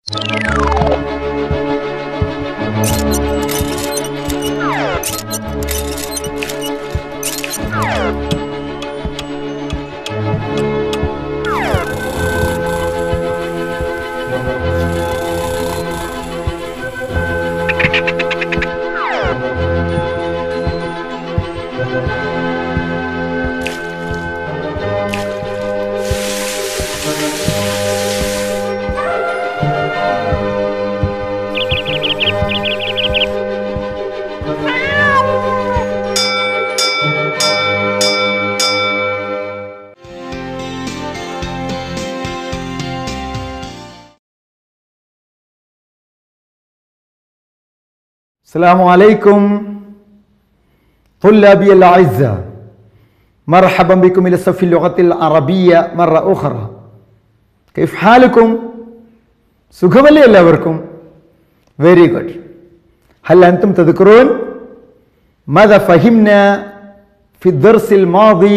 السلام عليكم طلابي الأعزاء مرحبا بكم إلى صف اللغة العربية مرة أخرى كيف حالكم؟ സുഖമല്ലേ എല്ലാവർക്കും very good هل أنتم تذكرون ماذا فهمنا في الدرس الماضي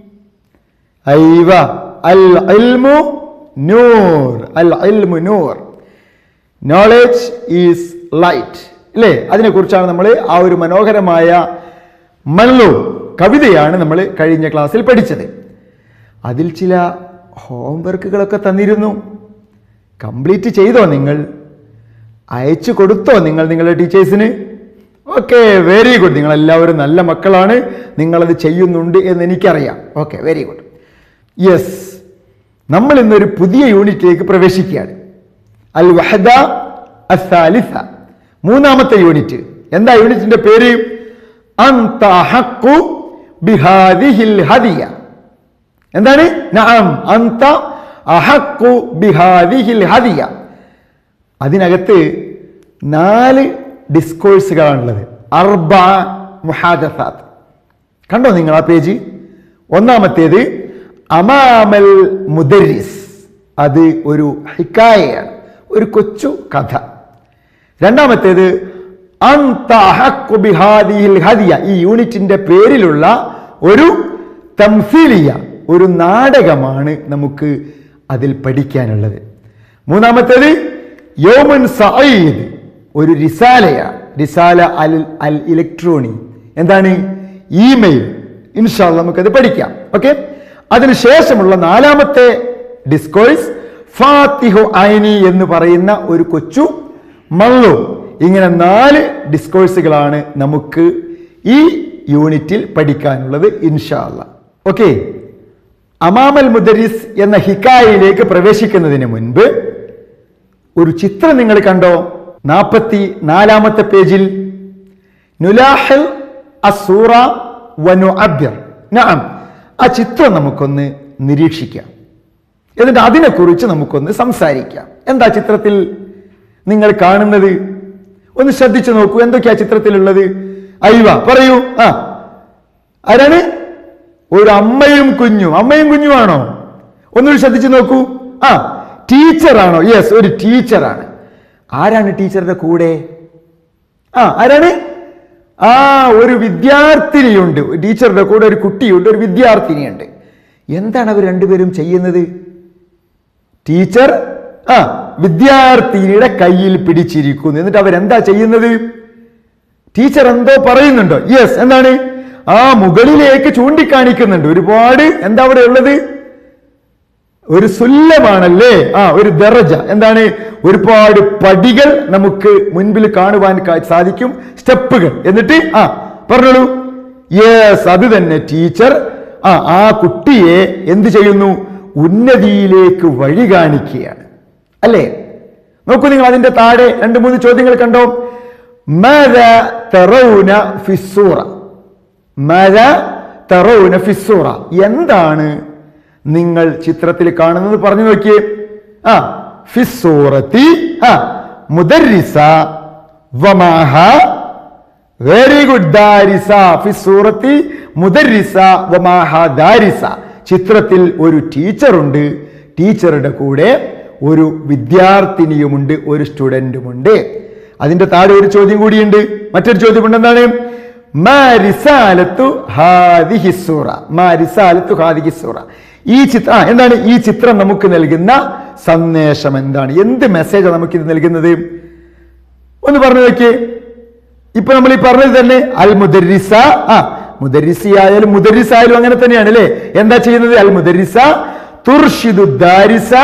أيوة العلم نور العلم نور knowledge is light അല്ലേ അതിനെക്കുറിച്ചാണ് നമ്മൾ ആ ഒരു മനോഹരമായ മല്ലു കവിതയാണ് നമ്മൾ കഴിഞ്ഞ ക്ലാസ്സിൽ പഠിച്ചത് അതിൽ ചില ഹോംവർക്കുകളൊക്കെ തന്നിരുന്നു കംപ്ലീറ്റ് ചെയ്തോ നിങ്ങൾ അയച്ചു കൊടുത്തോ നിങ്ങൾ നിങ്ങളുടെ ടീച്ചേഴ്സിന് ഓക്കെ വെരി ഗുഡ് നിങ്ങൾ എല്ലാവരും നല്ല മക്കളാണ് നിങ്ങളത് ചെയ്യുന്നുണ്ട് എന്ന് എനിക്കറിയാം ഓക്കെ വെരി ഗുഡ് യെസ് നമ്മൾ ഇന്നൊരു പുതിയ യൂണിറ്റിലേക്ക് പ്രവേശിക്കുകയാണ് അൽ വഹദ അസാലിസ മൂന്നാമത്തെ യൂണിറ്റ് എന്താ യൂണിറ്റിന്റെ പേര് അന്ത അഹഖു ബിഹാദിഹിൽ ഹദിയ എന്താണ് നഅം അന്ത അഹഖു ബിഹാദിഹിൽ ഹദിയ അതിനകത്ത് നാല് ഡിസ്കോഴ്സുകളാണുള്ളത് അർബ മുഹാദസാത്ത് കണ്ടോ നിങ്ങൾ ആ പേജ് ഒന്നാമത്തേത് അമാമൽ മുദരിസ് അത് ഒരു ഹിക്കായയാണ് ഒരു കൊച്ചു കഥ രണ്ടാമത്തേത് അന്ത അഹഖു ബിഹാദിഹിൽ ഹദിയ ഈ യൂണിറ്റിന്റെ പേരിലുള്ള ഒരു തംസീലിയ ഒരു നാടകമാണ് നമുക്ക് അതിൽ പഠിക്കാനുള്ളത് മൂന്നാമത്തേത് യോമൻ സഈദ് ഒരു റിസാലയാണ് റിസാല അൽ അൽ ഇലക്ട്രോണി എന്താണ് ഇമെയിൽ ഇൻഷാല്ല നമുക്കത് പഠിക്കാം ഓക്കെ അതിനുശേഷമുള്ള നാലാമത്തെ ഡിസ്കോഴ്സ് ഫാത്തിഹു ഐനി എന്ന് പറയുന്ന ഒരു കൊച്ചു മള്ളു ഇങ്ങനെ നാല് ഡിസ്കോഴ്സുകളാണ് നമുക്ക് ഈ യൂണിറ്റിൽ പഠിക്കാനുള്ളത് ഇൻഷാല്ല ഓക്കെ അമാമൽ മുദരിസ് എന്ന ഹിക്കായയിലേക്ക് പ്രവേശിക്കുന്നതിന് മുൻപ് ഒരു ചിത്രം നിങ്ങൾ കണ്ടോ നാൽപ്പത്തി നാലാമത്തെ പേജിൽ നുലാഹൽ അസൂറ വനു അബ്യർ നഅം ആ ചിത്രം നമുക്കൊന്ന് നിരീക്ഷിക്കാം എന്നിട്ട് അതിനെക്കുറിച്ച് നമുക്കൊന്ന് സംസാരിക്കാം എന്താ ചിത്രത്തിൽ നിങ്ങൾ കാണുന്നത് ഒന്ന് ശ്രദ്ധിച്ചു നോക്കൂ എന്തൊക്കെയാ ചിത്രത്തിലുള്ളത് അയ്വ പറയൂ ആ ആരാണ് ഒരു അമ്മയും കുഞ്ഞും അമ്മയും കുഞ്ഞുമാണോ ഒന്നുകൂടി ശ്രദ്ധിച്ചു നോക്കൂ ആ ടീച്ചറാണോ യെസ് ഒരു ടീച്ചറാണ് ആരാണ് ടീച്ചറുടെ കൂടെ ആ ആരാണ് ആ ഒരു വിദ്യാർത്ഥിനിയുണ്ട് ടീച്ചറുടെ കൂടെ ഒരു കുട്ടിയുണ്ട് ഒരു വിദ്യാർത്ഥിനിയുണ്ട് എന്താണ് അവർ രണ്ടുപേരും ചെയ്യുന്നത് ടീച്ചർ ആ വിദ്യാർത്ഥിനിയുടെ കയ്യിൽ പിടിച്ചിരിക്കുന്നു എന്നിട്ട് അവരെന്താ ചെയ്യുന്നത് ടീച്ചർ എന്തോ പറയുന്നുണ്ടോ യെസ് എന്താണ് ആ മുകളിലേക്ക് ചൂണ്ടിക്കാണിക്കുന്നുണ്ട് ഒരുപാട് എന്താ അവിടെ ഉള്ളത് ഒരു സുല്ലമാണല്ലേ ആ ഒരു ദറജ എന്താണ് ഒരുപാട് പടികൾ നമുക്ക് മുൻപിൽ കാണുവാൻ കാ- സാധിക്കും സ്റ്റെപ്പുകൾ എന്നിട്ട് ആ പറഞ്ഞോളൂ യെസ് അത് തന്നെ ടീച്ചർ ആ ആ കുട്ടിയെ എന്ത് ചെയ്യുന്നു ഉന്നതിയിലേക്ക് വഴി കാണിക്കുകയാണ് അല്ലേ നോക്കൂ നിങ്ങൾ അതിന്റെ താഴെ രണ്ട് മൂന്ന് ചോദ്യങ്ങൾ കണ്ടോ മത തെറൗന ഫിസൂറ മത തെറൗന ഫിസൂറ എന്താണ് നിങ്ങൾ ചിത്രത്തിൽ കാണുന്നത് പറഞ്ഞു നോക്കിയേ ആ ഫിസൂറത്തി ആ മുദരിസ വമാഹ വെരി ഗുഡ് ദാരിസ ഫിസൂറത്തി മുദരിസ വമാഹ ദാരിസ ചിത്രത്തിൽ ഒരു ടീച്ചറുണ്ട് ടീച്ചറുടെ കൂടെ ഒരു വിദ്യാർത്ഥിനിയുമുണ്ട് ഒരു സ്റ്റുഡന്റുമുണ്ട് അതിന്റെ താഴെ ഒരു ചോദ്യം കൂടിയുണ്ട് മറ്റൊരു ചോദ്യമുണ്ട് എന്താണ് മാ റിസാലത്തു ഹാദിഹി സൂറ മാ റിസാലത്തു ഹാദിഹി സൂറ ഈ ചിത്രം ആ എന്താണ് ഈ ചിത്രം നമുക്ക് നൽകുന്ന നമുക്ക് നൽകുന്ന സന്ദേശം എന്താണ് എന്ത് മെസ്സേജാണ് നമുക്ക് ഇത് നൽകുന്നത് ഒന്ന് പറഞ്ഞു നോക്കിയേ ഇപ്പൊ നമ്മൾ ഈ പറഞ്ഞത് തന്നെ അൽ മുദരിസ ആ മുദരിസി ആയാലും മുദരിസ് ആയാലും അങ്ങനെ തന്നെയാണ് അല്ലേ എന്താ ചെയ്യുന്നത് അൽ മുദരിസ തുർഷിദു ദാരിസ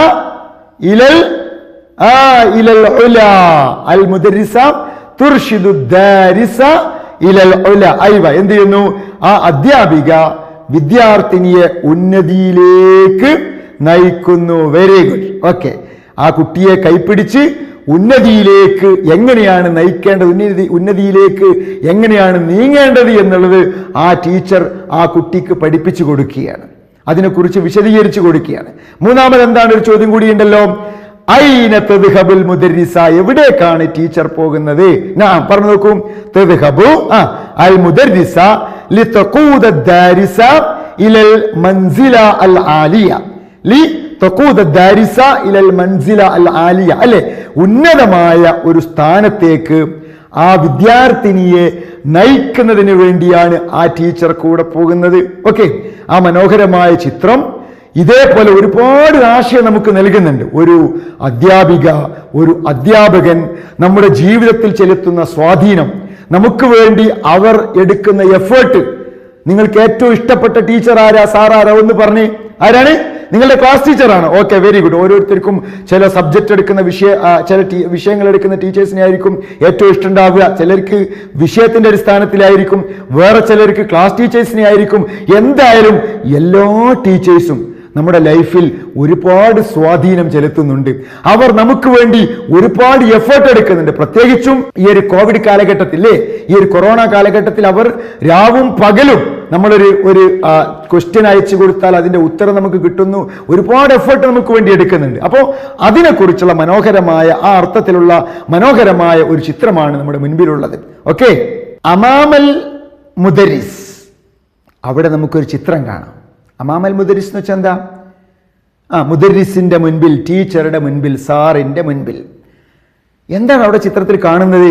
ഇലൽ ആ ഇലൽ ഉല അൽ മുദരിസ തുർഷിദു ദാരിസ ഇലൽ ഉല ഐവ എന്ത് ചെയ്യുന്നു ആ അധ്യാപിക വിദ്യാർത്ഥിനിയെ ഉന്നതിയിലേക്ക് നയിക്കുന്നു വെരി ഗുഡ് ഓക്കെ ആ കുട്ടിയെ കൈപ്പിടിച്ച് ഉന്നതിയിലേക്ക് എങ്ങനെയാണ് നയിക്കേണ്ടത് ഉന്നതി ഉന്നതിയിലേക്ക് എങ്ങനെയാണ് നീങ്ങേണ്ടത് എന്നുള്ളത് ആ ടീച്ചർ ആ കുട്ടിക്ക് പഠിപ്പിച്ചു കൊടുക്കുകയാണ് അതിനെക്കുറിച്ച് വിശദീകരിച്ചു കൊടുക്കുകയാണ് മൂന്നാമത് എന്താണ് ഒരു ചോദ്യം കൂടിയുണ്ടല്ലോ ഐന തെദ്ഹബുൽ മുദരിസ എവിടേക്കാണ് ടീച്ചർ പോകുന്നത് ഞാൻ പറഞ്ഞു നോക്കൂ തെദ്ഹബു ആ അൽ മുദരിസ ലിതഖൂദ ദാരിസ ഇലൽ മൻസില അൽ ആലിയ ലി തഖൂദ ദാരിസ ഇലൽ മൻസില അൽ ആലിയ അല്ലെ ഉന്നതമായ ഒരു സ്ഥാനത്തേക്ക് ആ വിദ്യാർത്ഥിനിയെ നയിക്കുന്നതിന് വേണ്ടിയാണ് ആ ടീച്ചർ കൂടെ പോകുന്നത് ഓക്കെ ആ മനോഹരമായ ചിത്രം ഇതേപോലെ ഒരുപാട് ആശയം നമുക്ക് നൽകുന്നുണ്ട് ഒരു അധ്യാപിക ഒരു അധ്യാപകൻ നമ്മുടെ ജീവിതത്തിൽ ചെലുത്തുന്ന സ്വാധീനം നമുക്ക് വേണ്ടി അവർ എടുക്കുന്ന എഫേർട്ട് നിങ്ങൾക്ക് ഏറ്റവും ഇഷ്ടപ്പെട്ട ടീച്ചർ ആരാ സാർ ആരാ ഒന്ന് പറഞ്ഞേ ആരാണ് നിങ്ങളുടെ ക്ലാസ് ടീച്ചറാണ് ഓക്കെ വെരി ഗുഡ് ഓരോരുത്തർക്കും ചില സബ്ജക്റ്റ് എടുക്കുന്ന വിഷയ ആ, ചില ടീ- വിഷയങ്ങൾ എടുക്കുന്ന ടീച്ചേഴ്സിനെ ആയിരിക്കും ഏറ്റവും ഇഷ്ടമുണ്ടാവുക ചിലർക്ക് വിഷയത്തിന്റെ അടിസ്ഥാനത്തിലായിരിക്കും വേറെ ചിലർക്ക് ക്ലാസ് ടീച്ചേഴ്സിനെ ആയിരിക്കും എന്തായാലും എല്ലാ ടീച്ചേഴ്സും നമ്മുടെ ലൈഫിൽ ഒരുപാട് സ്വാധീനം ചെലുത്തുന്നുണ്ട് അവർ നമുക്ക് വേണ്ടി ഒരുപാട് എഫേർട്ട് എടുക്കുന്നുണ്ട് പ്രത്യേകിച്ചും ഈ ഒരു കോവിഡ് കാലഘട്ടത്തില്ലേ ഈ ഒരു കൊറോണ കാലഘട്ടത്തിൽ അവർ രാവും പകലും നമ്മളൊരു ഒരു ക്വസ്റ്റ്യൻ അയച്ചു കൊടുത്താൽ അതിന്റെ ഉത്തരം നമുക്ക് കിട്ടുന്നു ഒരുപാട് എഫേർട്ട് നമുക്ക് വേണ്ടി എടുക്കുന്നുണ്ട് അപ്പോൾ അതിനെക്കുറിച്ചുള്ള മനോഹരമായ ആ അർത്ഥത്തിലുള്ള മനോഹരമായ ഒരു ചിത്രമാണ് നമ്മുടെ മുൻപിലുള്ളത് ഓക്കെ അമാമൽ മുദരിസ് അവിടെ നമുക്കൊരു ചിത്രം കാണാം അമാമൽ മുദരിസ് എന്ന് വെച്ചാൽ എന്താ ആ മുദരിസിന്റെ മുൻപിൽ ടീച്ചറുടെ മുൻപിൽ സാറിന്റെ മുൻപിൽ എന്താണ് അവിടെ ചിത്രത്തിൽ കാണുന്നത്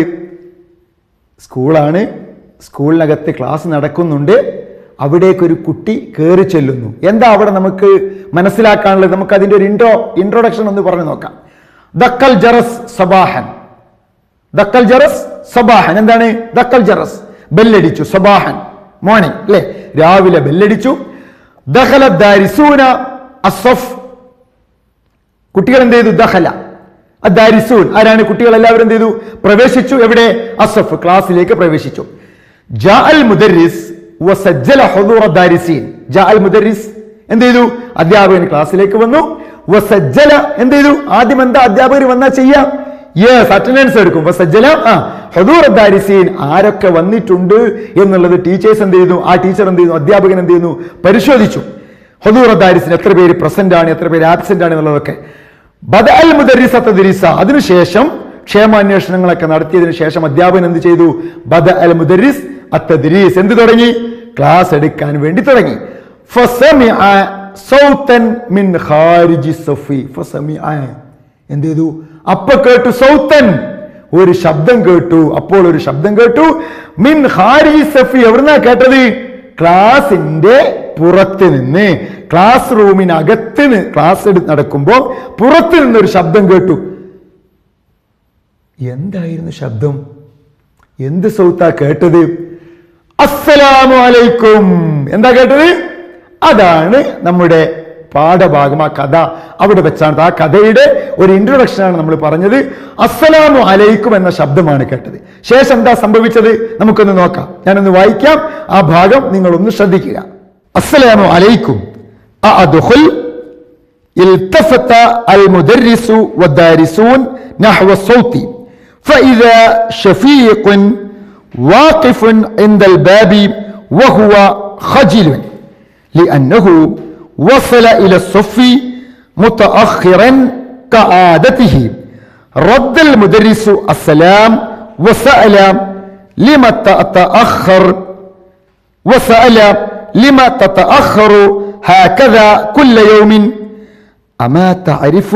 സ്കൂളാണ് സ്കൂളിനകത്ത് ക്ലാസ് നടക്കുന്നുണ്ട് അവിടേക്കൊരു കുട്ടി കയറി ചെല്ലുന്നു എന്താ അവിടെ നമുക്ക് മനസ്സിലാക്കാനുള്ളത് നമുക്ക് അതിന്റെ ഒരു ഇൻട്രോ ഇൻട്രൊഡക്ഷൻ ഒന്ന് പറഞ്ഞു നോക്കാം ദക്കൽ ജറസ് സബാഹൻ ദക്കൽ ജറസ് സബാഹൻ എന്താണ് ദക്കൽ ജറസ് ബെല്ലടിച്ചു സബാഹൻ മോർണിംഗ് അല്ലെ രാവിലെ ബെല്ലടിച്ചു ദഹല ദാരിസൂന അസഫ് കുട്ടികൾ എന്ത് ചെയ്തു ദഹല അദാരിസൂൻ ആരാണ് കുട്ടികൾ എല്ലാവരും എന്ത് ചെയ്തു പ്രവേശിച്ചു എവിടെ അസഫ് ക്ലാസ്സിലേക്ക് പ്രവേശിച്ചു ജാ അൽ മുദരിസ് വസജ്ജല ഹുദൂറ ദാരിസീൻ ജാ അൽ മുദരിസ് എന്ത് ചെയ്തു അധ്യാപകൻ ക്ലാസ്സിലേക്ക് വന്നു വസജ്ജല എന്ത് ചെയ്തു ആദ്യം എന്താ അധ്യാപകർ വന്നാ ചെയ്യാം യെസ് അറ്റൻഡൻസ് എടുക്കും വസജ്ജല ആ ഹുദൂറ ദാരിസീൻ ആരൊക്കെ വന്നിട്ടുണ്ട് എന്നുള്ളത് ടീച്ചേഴ്സ് എന്ത് ചെയ്യുന്നു ആ ടീച്ചർ എന്ത് ചെയ്യുന്നു അധ്യാപകൻ എന്ത് ചെയ്യുന്നു പരിശോധിച്ചു ഹുദൂറ ദാരിസിന് എത്ര പേര് പ്രസന്റ് ആണ് എത്ര പേര് ആബ്സെന്റ് ആണ് എന്നുള്ളതൊക്കെ ബദ അൽ മുദരിസ തദ്രിസ അതിനുശേഷം ക്ഷേമാന്വേഷണങ്ങളൊക്കെ നടത്തിയതിനു ശേഷം അധ്യാപകൻ എന്ത് ചെയ്തു ബദ അൽ മുദരിസ് അത്തദ്രീസ് എന്ത് തുടങ്ങി ക്ലാസ് എടുക്കാൻ വേണ്ടി തുടങ്ങി ഫസമിഅ സൗതൻ മിൻ ഖാരിജി സഫി ഫസമിഅ എന്ത് ചെയ്തു അപ്പൊ കേട്ടു സൗത്തൻ ഒരു ശബ്ദം കേട്ടു അപ്പോൾ ഒരു ശബ്ദം കേട്ടു മിൻ ഹാരി സഫി എവിടുന്നാ കേട്ടത് ക്ലാസിന്റെ പുറത്ത് നിന്ന് ക്ലാസ് റൂമിനകത്ത് നി- ക്ലാസ് എടുത്ത് നടക്കുമ്പോ പുറത്ത് നിന്നൊരു ശബ്ദം കേട്ടു എന്തായിരുന്നു ശബ്ദം എന്ത് സൗത്താ കേട്ടത് അസ്സലാമു അലൈക്കും എന്താ കേട്ടത് അതാണ് നമ്മുടെ പാഠഭാഗം ആ കഥ അവിടെ വെച്ചാണ് ആ കഥയുടെ ഒരു ഇൻട്രൊഡക്ഷൻ ആണ് നമ്മൾ പറഞ്ഞത് അസ്സലാമു അലൈക്കും എന്ന ശബ്ദമാണ് കേട്ടത് ശേഷം എന്താ സംഭവിച്ചത് നമുക്കൊന്ന് നോക്കാം ഞാനൊന്ന് വായിക്കാം ആ ഭാഗം നിങ്ങളൊന്ന് ശ്രദ്ധിക്കുക അസ്സലാമു അലൈക്കും അഅദ്ഖുൽ التفت المدرس والدارسون نحو الصوت فإذا شفيق واقف عند الباب وهو خجل لأنه وصل إلى الصف متأخرا كعادته رد المدرس السلام وسأل لما تتأخر وسأل لما تتأخر هكذا كل يوم أما تعرف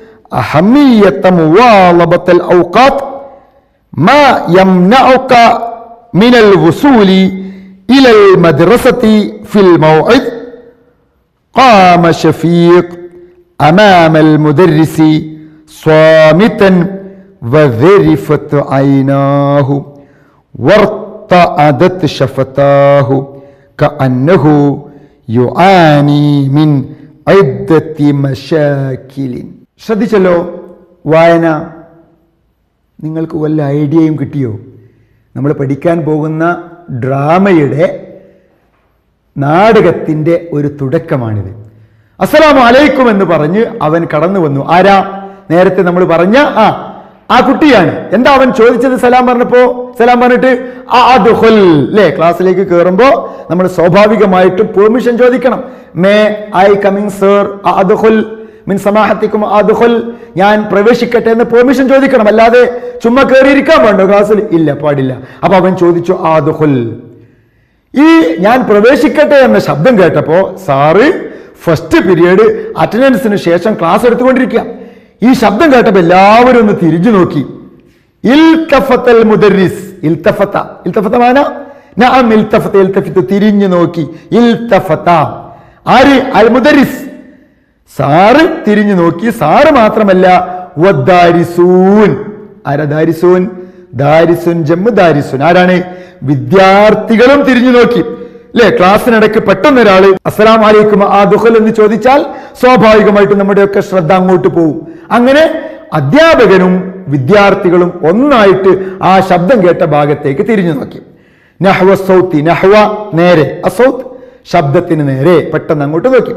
أهمية مواظبة الأوقات ما يمنعك من الوصول إلى المدرسة في الموعد قام شفيق أمام المدرس صامتا وذرفت عيناه وارتعدت شفتاه كأنه يعاني من عدة مشاكل ശ്രദ്ധിച്ചല്ലോ വായന നിങ്ങൾക്ക് വല്ല ഐഡിയയും കിട്ടിയോ നമ്മൾ പഠിക്കാൻ പോകുന്ന ഡ്രാമയുടെ നാടകത്തിന്റെ ഒരു തുടക്കമാണിത് അസ്സലാമു അലൈക്കും എന്ന് പറഞ്ഞ് അവൻ കടന്നു വന്നു ആരാ നേരത്തെ നമ്മൾ പറഞ്ഞ ആ ആ കുട്ടിയാണ് എന്താ അവൻ ചോദിച്ചത് സലാം പറഞ്ഞപ്പോ സലാം പറഞ്ഞിട്ട് ആ അദ്ഹുൽ അല്ലേ ക്ലാസ്സിലേക്ക് കയറുമ്പോ നമ്മൾ സ്വാഭാവികമായിട്ടും പെർമിഷൻ ചോദിക്കണം മേ ഐ കമ്മിങ് സർ അദ്ഹുൽ മിൻ സമാഹത്തിക്കും അദ്ഹുൽ ഞാൻ പ്രവേശിക്കട്ടെ എന്ന് പെർമിഷൻ ചോദിക്കണം അല്ലാതെ ചുമ്മാ കയറിയിരിക്കാൻ വേണ്ടോ ക്ലാസ്സിൽ ഇല്ല പാടില്ല അപ്പൊ അവൻ ചോദിച്ചു അദ്ഹുൽ ഈ ഞാൻ പ്രവേശിക്കട്ടെ എന്ന ശബ്ദം കേട്ടപ്പോ സാറ് ഫസ്റ്റ് പീരീഡ് അറ്റൻഡൻസിന് ശേഷം ക്ലാസ് എടുത്തുകൊണ്ടിരിക്കുക ഈ ശബ്ദം കേട്ടപ്പോ എല്ലാവരും ഒന്ന് തിരിഞ്ഞു നോക്കി ഇൽത്തഫത്തൽ മുദരിസ് ഇൽത്തഫത്ത ഇൽത്തഫത്ത മാന നഅം ഇൽത്തഫത്ത ഇൽത്തഫത്ത് തിരിഞ്ഞു നോക്കി ഇൽത്തഫത്ത ആര് അൽ മുദരിസ് സാറ് തിരിഞ്ഞു നോക്കി സാറ് മാത്രമല്ല വദ്ദാരിസൂൻ ആരാ ദാരിസൂൻ ദാരിസുൻ ജമ്മു ദാരിസുൻ ആരാണ് വിദ്യാർത്ഥികളും തിരിഞ്ഞു നോക്കി അല്ലെ ക്ലാസ്സിനിടയ്ക്ക് പെട്ടെന്ന് ഒരാള് അസ്സലാം വലൈക്കും ആ ദുഹൽ എന്ന് ചോദിച്ചാൽ സ്വാഭാവികമായിട്ടും നമ്മുടെയൊക്കെ ശ്രദ്ധ അങ്ങോട്ട് പോകും അങ്ങനെ അധ്യാപകനും വിദ്യാർത്ഥികളും ഒന്നായിട്ട് ആ ശബ്ദം കേട്ട ഭാഗത്തേക്ക് തിരിഞ്ഞു നോക്കി നഹ്വ സൗത്തി നഹ്വ നേരെ അസൗത്ത് ശബ്ദത്തിന് നേരെ പെട്ടെന്ന് അങ്ങോട്ട് നോക്കി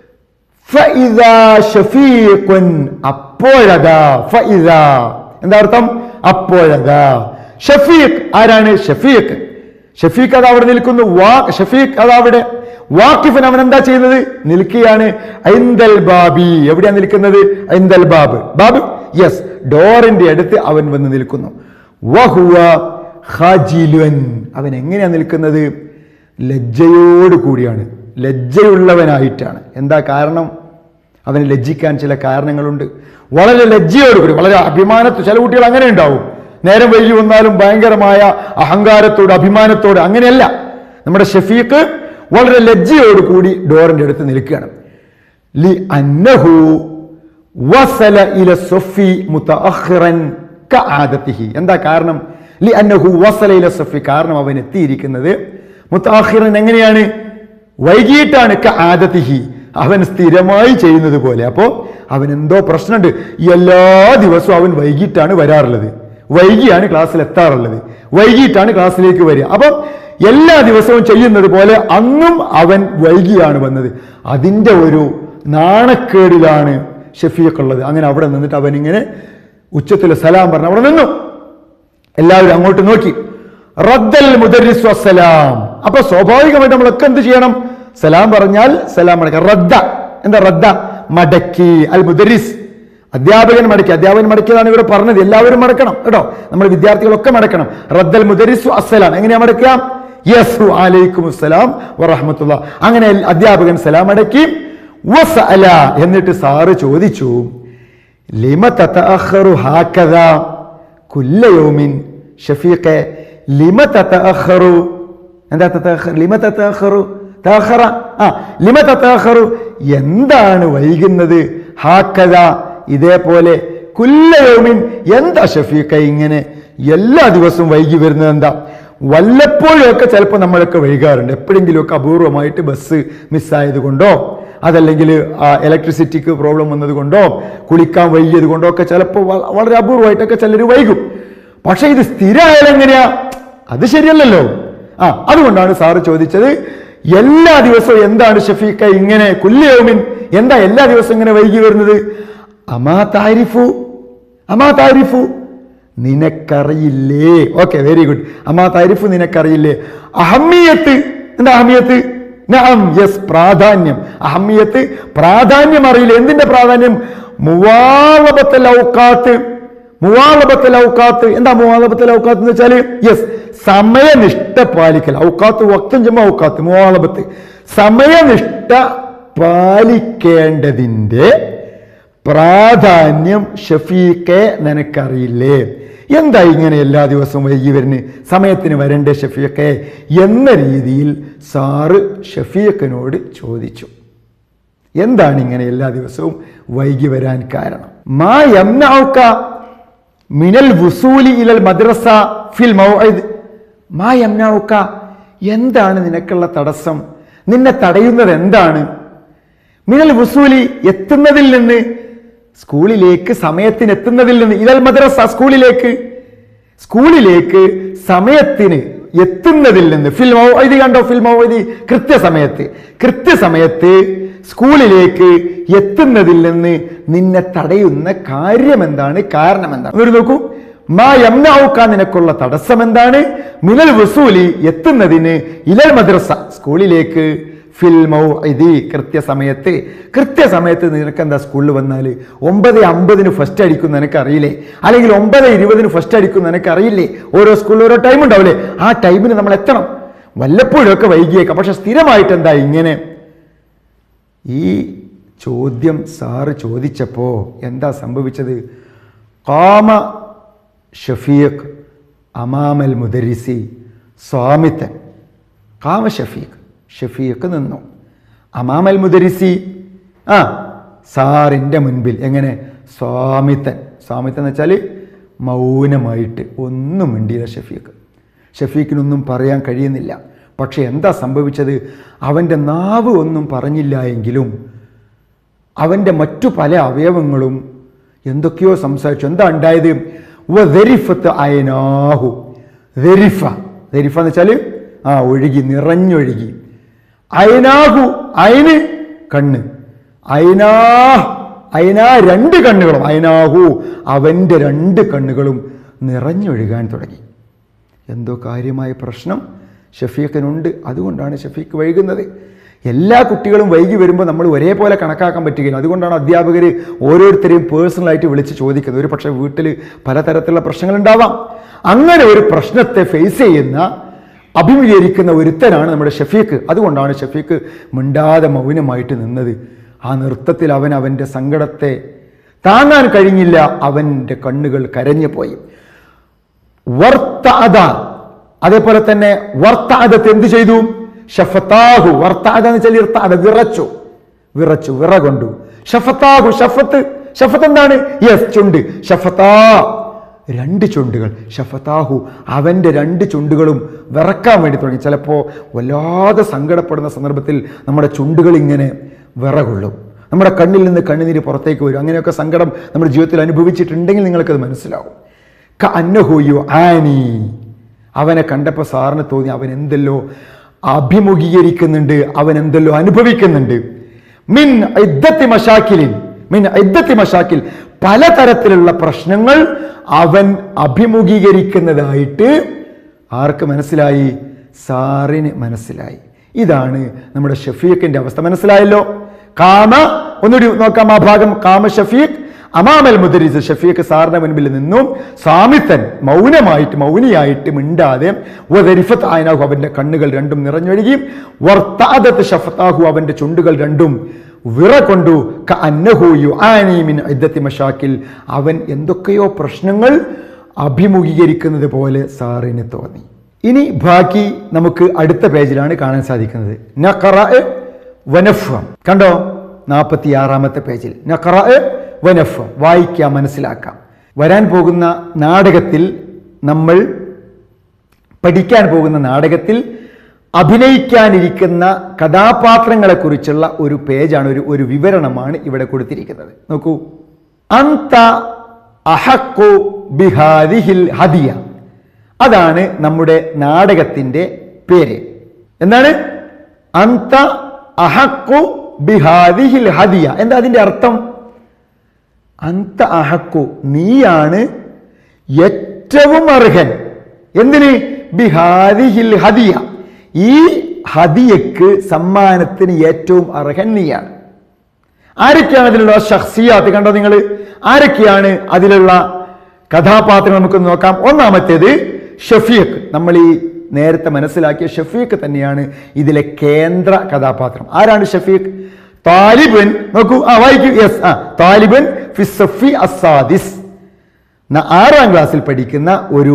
ഫഇദാ ഷഫീഖുൻ അപ്പോഴതാ ഫഇദാ എന്താ അർത്ഥം അപ്പോഴതാ ഷഫീഖ് ആരാണ് ഷഫീഖ് ഷഫീഖ് അത് അവിടെ നിൽക്കുന്നു വാ ഷഫീഖ് അത് അവിടെ വാക്കിഫൻ അവൻ എന്താ ചെയ്യുന്നത് നിൽക്കുകയാണ് ഐന്ദൽ ബാബി എവിടെയാ നിൽക്കുന്നത് ഐന്ദൽ ബാബ് ബാബ് യെസ് ഡോറിന്റെ അടുത്ത് അവൻ വന്ന് നിൽക്കുന്നു വഹുവ ഖാജിലുൻ അവൻ എങ്ങനെയാ നിൽക്കുന്നത് ലജ്ജയോട് കൂടിയാണ് ലജ്ജയുള്ളവനായിട്ടാണ് എന്താ കാരണം അവന് ലജ്ജിക്കാൻ ചില കാരണങ്ങളുണ്ട് വളരെ ലജ്ജയോടുകൂടി വളരെ അഭിമാനത്ത് ചില കുട്ടികൾ അങ്ങനെ ഉണ്ടാവും നേരം വൈകി വന്നാലും ഭയങ്കരമായ അഹങ്കാരത്തോട് അഭിമാനത്തോട് അങ്ങനെയല്ല നമ്മുടെ ഷഫീഖ് വളരെ ലജ്ജയോട് കൂടി ഡോറിന്റെ അടുത്ത് നിൽക്കുകയാണ് ലി അന്നഹു വസല ഇല സൊഫി മുതഅഖിറൻ കആദതിഹി എന്താ കാരണം ലി അന്നഹു വസല ഇല സൊഫി കാരണം അവൻ എത്തിയിരിക്കുന്നത് മുതഅഖിറൻ എങ്ങനെയാണ് വൈകിട്ടാണ് കആദതിഹി അവൻ സ്ഥിരമായി ചെയ്യുന്നത് പോലെ അപ്പോൾ അവൻ എന്തോ പ്രശ്നമുണ്ട് എല്ലാ ദിവസവും അവൻ വൈകിട്ടാണ് വരാറുള്ളത് വൈകിയാണ് ക്ലാസ്സിൽ എത്താറുള്ളത് വൈകിട്ടാണ് ക്ലാസ്സിലേക്ക് വരിക അപ്പം എല്ലാ ദിവസവും ചെയ്യുന്നത് പോലെ അന്നും അവൻ വൈകിയാണ് വന്നത് അതിൻ്റെ ഒരു നാണക്കേടിലാണ് ഷഫീഖ് ഉള്ളത് അങ്ങനെ അവിടെ നിന്നിട്ട് അവൻ ഇങ്ങനെ ഉച്ചത്തിൽ സലാം പറഞ്ഞു അവിടെ നിന്നു എല്ലാവരും അങ്ങോട്ട് നോക്കി റദ്ദൽ മുദരിസ് വസ്സലാം അപ്പൊ സ്വാഭാവികമായിട്ട് നമ്മളൊക്കെ എന്ത് ചെയ്യണം സലാം പറഞ്ഞാൽ സലാം മടക്കുക റദ്ദ എന്താ റദ്ദ മടക്കി അൽ മുദരിസ് അധ്യാപകൻ മടക്കി അധ്യാപകൻ മടക്കിയതാണ് ഇവിടെ പറഞ്ഞത് എല്ലാവരും മടക്കണം കേട്ടോ നമ്മുടെ വിദ്യാർത്ഥികളൊക്കെ മടക്കണം റദ്ദൽ മുദരിസു അസ്സലാം എങ്ങനെയാ മടക്കുക യസു അലൈക്കും അസ്സലാം വറഹമത്തുള്ള അങ്ങനെ അധ്യാപകൻ സലാം മടക്കി വസഅല എന്നിട്ട് സാറ് ചോദിച്ചു ലിമ തതഅഖറു ഹാക്കദ കുല്ല യൗമിൻ ഷഫീഖെ ലിമ തതഅഖറു എന്താ തതഅഖർ ലിമ തതഅഖറു തഅഖറ ആ ലിമ തതഅഖറു എന്താണ് വൈകുന്നത് ഹാക്കദ ഇതേപോലെ കുല്ല യൗമിൻ എന്താ ഷഫീഖെ ഇങ്ങനെ എല്ലാ ദിവസവും വൈകി വരുന്നത് എന്താ വല്ലപ്പോഴും ഒക്കെ ചിലപ്പോൾ നമ്മളൊക്കെ വൈകാറുണ്ട് എപ്പോഴെങ്കിലുമൊക്കെ അപൂർവമായിട്ട് ബസ് മിസ്സായത് കൊണ്ടോ അതല്ലെങ്കിൽ ഇലക്ട്രിസിറ്റിക്ക് പ്രോബ്ലം വന്നത് കൊണ്ടോ കുളിക്കാൻ വൈകിയത് കൊണ്ടോ ഒക്കെ ചിലപ്പോൾ വ- വളരെ അപൂർവമായിട്ടൊക്കെ ചിലർ വൈകും പക്ഷെ ഇത് സ്ഥിരമായാലും എങ്ങനെയാ അത് ശരിയല്ലല്ലോ ആ അതുകൊണ്ടാണ് സാറ് ചോദിച്ചത് എല്ലാ ദിവസവും എന്താണ് ഷഫീഖ ഇങ്ങനെ കുല്യൗമിൻ എന്താ എല്ലാ ദിവസവും ഇങ്ങനെ വൈകി വരുന്നത് അമാ താരിഫു അമാ താരിഫു നിനക്കറിയില്ലേ ഓക്കെ വെരി ഗുഡ് അമ്മാ താരിഫ് നിനക്കറിയില്ലേ അഹമ്മിയത്ത് എന്താ അഹമ്മിയത്ത് നഅം യെസ് പ്രാധാന്യം അഹമ്മിയത്ത് പ്രാധാന്യം അറിയില്ല എന്തിന്റെ പ്രാധാന്യം മുവാളബത്തൽ ഔക്കാത്ത് മുവാളബത്തൽ ഔക്കാത്ത് എന്താ മുവാളബത്തൽ ഔക്കാത്ത് എന്ന് വെച്ചാല് യെസ് സമയനിഷ്ഠ പാലിക്കൽ ഔക്കാത്ത് വക്തം ചുമ ഔക്കാത്ത് മുവാളബത്ത് സമയനിഷ്ഠ പാലിക്കേണ്ടതിന്റെ പ്രാധാന്യം ഷഫീഖെ നിനക്കറിയില്ലേ എന്താ ഇങ്ങനെ എല്ലാ ദിവസവും വൈകി വരുന്നത് സമയത്തിന് വരണ്ടേ ഷഫീഖെ എന്ന രീതിയിൽ സാറ് ഷഫീഖിനോട് ചോദിച്ചു എന്താണ് ഇങ്ങനെ എല്ലാ ദിവസവും വൈകി വരാൻ കാരണം മാ യംനഉക മിനൽ വുസൂലി ഇലൽ മദ്രസ ഫിൽ മൗഇദ് മാ യംനഉക എന്താണ് നിനക്കുള്ള തടസ്സം നിന്നെ തടയുന്നത് എന്താണ് മിനൽ വുസൂലി എത്തുന്നതിൽ നിന്ന് സ്കൂളിലേക്ക് സമയത്തിന് എത്തുന്നതിൽ നിന്ന് ഇതൽ മദ്രസ സ്കൂളിലേക്ക് സ്കൂളിലേക്ക് സമയത്തിന് എത്തുന്നതിൽ നിന്ന് ഫിൽ മൗഇദ് കണ്ടോ ഫിൽ മൗഇദ് കൃത്യസമയത്ത് കൃത്യസമയത്ത് സ്കൂളിലേക്ക് എത്തുന്നതിൽ നിന്ന് നിന്നെ തടയുന്ന കാര്യം എന്താണ് കാരണം എന്താണ് ഒരു നോക്കൂ മാ യംനൗക്ക നിനക്കുള്ള തടസ്സം എന്താണ് മിനൽ വസൂലി എത്തുന്നതിന് ഇലൽ മദ്രസ സ്കൂളിലേക്ക് ഫിൽ മൗഇദി കൃത്യസമയത്ത് കൃത്യസമയത്ത് നിനക്ക് എന്താ സ്കൂളിൽ വന്നാൽ ഒമ്പത് അമ്പതിന് ഫസ്റ്റ് അടിക്കും നിനക്ക് അറിയില്ലേ അല്ലെങ്കിൽ ഒമ്പത് ഇരുപതിന് ഫസ്റ്റ് അടിക്കും നിനക്ക് അറിയില്ലേ ഓരോ സ്കൂളിൽ ഓരോ ടൈം ഉണ്ടാവില്ലേ ആ ടൈമിന് നമ്മൾ എത്തണം വല്ലപ്പോഴും ഒക്കെ വൈകിയേക്കാം പക്ഷെ സ്ഥിരമായിട്ട് എന്താ ഇങ്ങനെ ഈ ചോദ്യം സാറ് ചോദിച്ചപ്പോൾ എന്താ സംഭവിച്ചത് കാമ ഷഫീഖ് അമാമൽ മുദരിസി സ്വാമിത്തൻ കാമ ഷഫീഖ് ഷഫീഖ് നിന്നു അമാമൽ മുദരിസി ആ സാറിൻ്റെ മുൻപിൽ എങ്ങനെ സ്വാമിത്തൻ സ്വാമിത്തൻ എന്ന് വെച്ചാൽ മൗനമായിട്ട് ഒന്നും മിണ്ടിയില്ല ഷഫീഖ് ഷഫീഖിനൊന്നും പറയാൻ കഴിയുന്നില്ല പക്ഷെ എന്താ സംഭവിച്ചത് അവൻ്റെ നാവ് ഒന്നും പറഞ്ഞില്ല എങ്കിലും അവൻ്റെ മറ്റു പല അവയവങ്ങളും എന്തൊക്കെയോ സംസാരിച്ചു എന്താ ഉണ്ടായത് വെരിഫത്ത് അയനാഹു വെരിഫ വെരിഫ എന്ന് വെച്ചാൽ ആ ഒഴുകി നിറഞ്ഞൊഴുകി അയനാഹു അയന് കണ്ണ് അയനാ അയനാ രണ്ട് കണ്ണുകളും അയനാഹു അവൻ്റെ രണ്ട് കണ്ണുകളും നിറഞ്ഞൊഴുകാൻ തുടങ്ങി എന്തോ കാര്യമായ പ്രശ്നം ഷഫീഖിനുണ്ട് അതുകൊണ്ടാണ് ഷഫീഖ് വൈകുന്നത് എല്ലാ കുട്ടികളും വൈകി വരുമ്പോൾ നമ്മൾ ഒരേപോലെ കണക്കാക്കാൻ പറ്റുകയില്ല അതുകൊണ്ടാണ് അധ്യാപകർ ഓരോരുത്തരെയും പേഴ്സണലായിട്ട് വിളിച്ച് ചോദിക്കുന്നത് ഒരു പക്ഷേ വീട്ടിൽ പലതരത്തിലുള്ള പ്രശ്നങ്ങൾ ഉണ്ടാവാം അങ്ങനെ ഒരു പ്രശ്നത്തെ ഫേസ് ചെയ്യുന്ന അഭിമുഖീകരിക്കുന്ന ഒരുത്തനാണ് നമ്മുടെ ഷഫീഖ് അതുകൊണ്ടാണ് ഷഫീഖ് മിണ്ടാതെ മൗനമായിട്ട് നിന്നത് ആ നൃത്തത്തിൽ അവൻ അവൻ്റെ സങ്കടത്തെ താങ്ങാൻ കഴിഞ്ഞില്ല അവൻ്റെ കണ്ണുകൾ കരഞ്ഞു പോയി വർത്താദ അതേപോലെ തന്നെ വർത്താദത്ത് എന്ത് ചെയ്തു ഷഫത്താഹു വർത്താദ എന്ന് വെച്ചാൽ ഇർത്താദ വിറച്ചു വിറച്ചു വിറ കൊണ്ടു ഷഫത്താഹു ഷഫത്ത് ഷഫത്ത് എന്താണ് യെസ് ചുണ്ട് ഷഫത്താ രണ്ട് ചുണ്ടുകൾ ഷഫത്താഹു അവൻ്റെ രണ്ട് ചുണ്ടുകളും വിറക്കാൻ വേണ്ടി തുടങ്ങി ചിലപ്പോൾ വല്ലാതെ സങ്കടപ്പെടുന്ന സന്ദർഭത്തിൽ നമ്മുടെ ചുണ്ടുകൾ ഇങ്ങനെ വിറകൊള്ളും നമ്മുടെ കണ്ണിൽ നിന്ന് കണ്ണുനീര് പുറത്തേക്ക് വരും അങ്ങനെയൊക്കെ സങ്കടം നമ്മുടെ ജീവിതത്തിൽ അനുഭവിച്ചിട്ടുണ്ടെങ്കിൽ നിങ്ങൾക്കത് മനസ്സിലാവും കന്നഹുയു ആനി അവനെ കണ്ടപ്പോൾ സാറിന് തോന്നി അവൻ എന്തെല്ലോ അഭിമുഖീകരിക്കുന്നുണ്ട് അവൻ എന്തെല്ലോ അനുഭവിക്കുന്നുണ്ട് മിൻ ഇദ്ദത്തി മഷാക്കിലിൻ മിൻ ഇദ്ദത്തി മഷാക്കിൽ പലതരത്തിലുള്ള പ്രശ്നങ്ങൾ അവൻ അഭിമുഖീകരിക്കുന്നതായിട്ട് ആർക്ക് മനസ്സിലായി സാറിന് മനസ്സിലായി ഇതാണ് നമ്മുടെ ഷഫീഖിന്റെ അവസ്ഥ മനസ്സിലായല്ലോ കാമ ഒന്നുകൂടി നോക്കാം ആ ഭാഗം കാമ ഷഫീഖ് അമാമൽ മുദരിസ് ഷഫീഖ് സാറിന്റെ മുൻപിൽ നിന്നും സാമിത്തൻ മൗനമായിട്ട് മൗനിയായിട്ട് മിണ്ടാതെ വദരിഫത്ത് ആയനാഹു അവന്റെ കണ്ണുകൾ രണ്ടും നിറഞ്ഞൊഴുകി വർത്താദത്ത് ഷഫത്താഹു അവന്റെ ചുണ്ടുകൾ രണ്ടും വിറ കൊണ്ടു ക അന്നഹു യുആനി മിൻ ഇദ്ദത്തി മഷാക്കിൽ അവൻ എന്തൊക്കെയോ പ്രശ്നങ്ങൾ അഭിമുഖീകരിക്കുന്നത് പോലെ സാറിന് തോന്നി ഇനി ബാക്കി നമുക്ക് അടുത്ത പേജിലാണ് കാണാൻ സാധിക്കുന്നത് നഖറ വനഫം കണ്ടോ നാൽപ്പത്തി ആറാമത്തെ പേജിൽ നഖറ വനഫം വായിക്കാം മനസ്സിലാക്കാം വരാൻ പോകുന്ന നാടകത്തിൽ നമ്മൾ പഠിക്കാൻ പോകുന്ന നാടകത്തിൽ അഭിനയിക്കാനിരിക്കുന്ന കഥാപാത്രങ്ങളെക്കുറിച്ചുള്ള ഒരു പേജാണ് ഒരു ഒരു വിവരണമാണ് ഇവിടെ കൊടുത്തിരിക്കുന്നത് നോക്കൂ അന്ത അഹക്കു ബിഹാദിഹിൽ ഹദിയ അതാണ് നമ്മുടെ നാടകത്തിൻ്റെ പേര് എന്താണ് അന്ത അഹക്കു ബിഹാദിഹിൽ ഹദിയ എന്താ അതിൻ്റെ അർത്ഥം അന്ത അഹക്കു നീയാണ് ഏറ്റവും അർഹൻ എന്തിന് ബിഹാദിഹിൽ ഹദിയ ഈ ഹദിയക്ക് സമ്മാനത്തിന് ഏറ്റവും അർഹൻ നീയാണ് ആരൊക്കെയാണ് അതിലുള്ള ഷഖ്സിയാത്ത് കണ്ടോ നിങ്ങൾ ആരൊക്കെയാണ് അതിലുള്ള കഥാപാത്രങ്ങൾ നമുക്ക് നോക്കാം ഒന്നാമത്തേത് ഷഫീഖ് നമ്മൾ ഈ നേരത്തെ മനസ്സിലാക്കിയ ഷഫീഖ് തന്നെയാണ് ഇതിലെ കേന്ദ്ര കഥാപാത്രം ആരാണ് ഷഫീഖ് താലിബൻ നോക്കൂ ആ വായിക്കൂ യെസ് ആ താലിബൻ ഫിസഫി അസാദിസ് ന- ആറാം ക്ലാസ്സിൽ പഠിക്കുന്ന ഒരു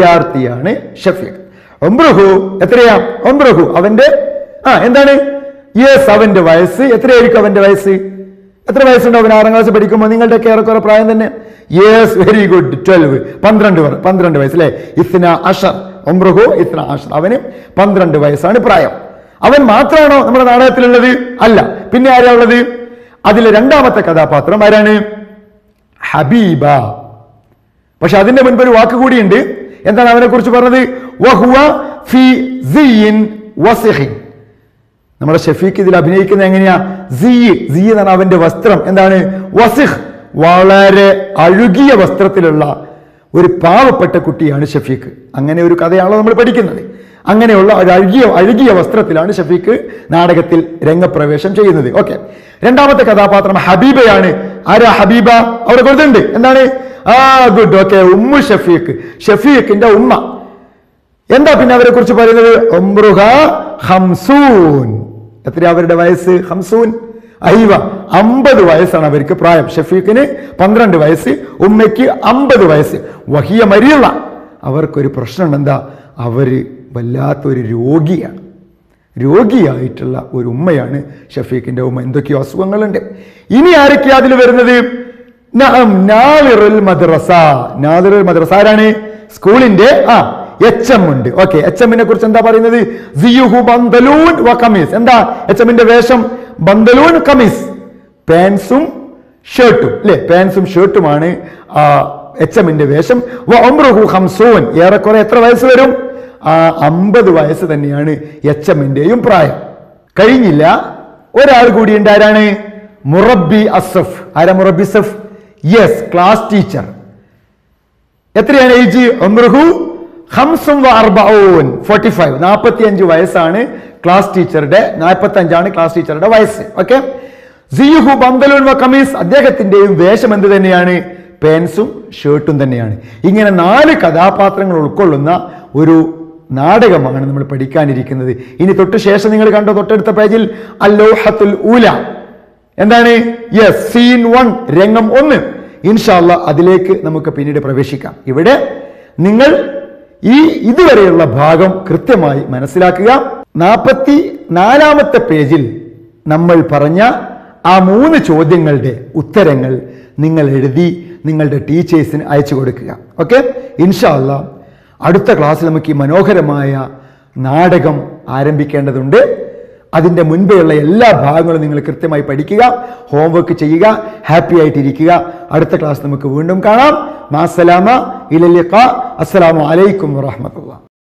വിദ്യാർത്ഥിയാണ് ഷഫീഖ് ഒംബ്രഹു എത്രയാ ഒംബ്രഹു അവന്റെ ആ എന്താണ് യെസ് അവന്റെ വയസ്സ് എത്രയായിരിക്കും അവന്റെ വയസ്സ് എത്ര വയസ്സുണ്ട് അവൻ ആറാം ക്ലാസ് പഠിക്കുമ്പോൾ നിങ്ങളുടെ ഏറെക്കുറെ പ്രായം തന്നെ യെസ് വെരി ഗുഡ് ട്വൽവ് പന്ത്രണ്ട് വർ- പന്ത്രണ്ട് വയസ്സ് അല്ലെ ഇസ്ന അഷർ ഒമ്രുഹു ഇസ്ന അഷർ അവന് പന്ത്രണ്ട് വയസ്സാണ് പ്രായം അവൻ മാത്രമാണോ നമ്മുടെ നാടകത്തിലുള്ളത് അല്ല പിന്നെ ആരാ ഉള്ളത് അതിലെ രണ്ടാമത്തെ കഥാപാത്രം ആരാണ് ഹബീബ പക്ഷെ അതിന്റെ മുൻപ് ഒരു വാക്ക് കൂടിയുണ്ട് എന്താണ് അവനെ കുറിച്ച് പറഞ്ഞത് വഹുവ ഫി സിയിൻ വസിഹിൻ നമ്മുടെ ഷഫീഖ് ഇതിൽ അഭിനയിക്കുന്നത് എങ്ങനെയാ സീ സീ എന്നാണ് അവന്റെ വസ്ത്രം എന്താണ് വസിഹ് വളരെ അഴുകിയ വസ്ത്രത്തിലുള്ള ഒരു പാവപ്പെട്ട കുട്ടിയാണ് ഷഫീഖ് അങ്ങനെ ഒരു കഥയാണല്ലോ നമ്മൾ പഠിക്കുന്നത് അങ്ങനെയുള്ള ഒരു അഴുകിയ അഴുകിയ വസ്ത്രത്തിലാണ് ഷഫീഖ് നാടകത്തിൽ രംഗപ്രവേശം ചെയ്യുന്നത് ഓക്കെ രണ്ടാമത്തെ കഥാപാത്രം ഹബീബയാണ് ആരാ ഹബീബ അവിടെ കൊടുത്തിട്ടുണ്ട് എന്താണ് ആ ഗുഡ് ഓക്കെ ഉമ്മു ഷഫീഖ് ഷഫീഖിന്റെ ഉമ്മ എന്താ പിന്നെ അവരെ കുറിച്ച് പറയുന്നത് ഉംറുഹ ഹംസൂൻ എത്രയാ അവരുടെ വയസ്സ് ഹംസൂൻ അയ്യവ അമ്പത് വയസ്സാണ് അവർക്ക് പ്രായം ഷഫീഖിന് പന്ത്രണ്ട് വയസ്സ് ഉമ്മയ്ക്ക് അമ്പത് വയസ്സ് വഹിയ മരിയുള്ള അവർക്കൊരു പ്രശ്നം എന്താ അവര് വല്ലാത്തൊരു രോഗിയാണ് രോഗിയായിട്ടുള്ള ഒരു ഉമ്മയാണ് ഷഫീഖിന്റെ ഉമ്മ എന്തൊക്കെയോ അസുഖങ്ങളുണ്ട് ഇനി ആരൊക്കെയാ അതിൽ വരുന്നത് നഅം, നാദിറുൽ മദ്രസ നാദിറുൽ മദ്രസ ആരാണ് സ്കൂളിന്റെ ആ എച്ച് എം ഉണ്ട് ഓക്കെ എച്ച് എമ്മിനെ കുറിച്ച് എന്താ പറയുന്നത് സിയുഹു ബന്തലൂൻ വ കമീസ് എന്താ എച്ച് എമ്മിന്റെ വേഷം ബന്തലൂൻ കമീസ് പാൻസും ഷർട്ടും അല്ലെ പാൻസും ഷർട്ടുമാണ് എച്ച് എമ്മിന്റെ വേഷം വ ഉംറുഹു ഹംസൂൻ ഏറെക്കുറെ എത്ര വയസ്സ് വരും ആ അമ്പത് വയസ്സ് തന്നെയാണ് എച്ച് എമ്മിന്റെയും പ്രായം കഴിഞ്ഞില്ല ഒരാൾ കൂടിയുണ്ട് ആരാണ് മുറബി അസഫ് ആരാ മുറബി സഫ് യെസ് ക്ലാസ് ടീച്ചർ എത്രയാണ് ഏജ് ഒമ്രുഹു ഹംസും അർബഊൻ ഫോർട്ടി ഫൈവ് നാൽപ്പത്തി അഞ്ച് വയസ്സാണ് ക്ലാസ് ടീച്ചറുടെ നാൽപ്പത്തി അഞ്ചാണ് ക്ലാസ് ടീച്ചറുടെ വയസ്സ് ഓക്കെ സിയുഹു ബന്തലൂൻ വ കമീസ് അദ്ദേഹത്തിന്റെയും വേഷം എന്ത് തന്നെയാണ് പാൻസും ഷർട്ടും തന്നെയാണ് ഇങ്ങനെ നാല് കഥാപാത്രങ്ങൾ ഉൾക്കൊള്ളുന്ന ഒരു നാടകമാണ് നമ്മൾ പഠിക്കാനിരിക്കുന്നത് ഇനി തൊട്ട് ശേഷം നിങ്ങൾ കണ്ടോ തൊട്ടടുത്ത പേജിൽ അല്ലോഹത്തുൽ ഊല എന്താണ് യെസ് സീൻ വൺ രംഗം ഒന്ന് ഇൻഷാല്ല അതിലേക്ക് നമുക്ക് പിന്നീട് പ്രവേശിക്കാം ഇവിടെ നിങ്ങൾ ഈ ഇതുവരെയുള്ള ഭാഗം കൃത്യമായി മനസ്സിലാക്കുക നാൽപ്പത്തി നാലാമത്തെ പേജിൽ നമ്മൾ പറഞ്ഞ ആ മൂന്ന് ചോദ്യങ്ങളുടെ ഉത്തരങ്ങൾ നിങ്ങൾ എഴുതി നിങ്ങളുടെ ടീച്ചേഴ്സിന് അയച്ചു കൊടുക്കുക ഓക്കെ ഇൻഷാല്ല അടുത്ത ക്ലാസ്സിൽ നമുക്ക് ഈ മനോഹരമായ നാടകം ആരംഭിക്കേണ്ടതുണ്ട് അതിൻ്റെ മുൻപേയുള്ള എല്ലാ ഭാഗങ്ങളും നിങ്ങൾ കൃത്യമായി പഠിക്കുക ഹോംവർക്ക് ചെയ്യുക ഹാപ്പി ആയിട്ടിരിക്കുക അടുത്ത ക്ലാസ് നമുക്ക് വീണ്ടും കാണാം മാസലാമ ഇലല്ലിഖ അസ്സലാമു അലൈക്കും വറഹമത്തുള്ള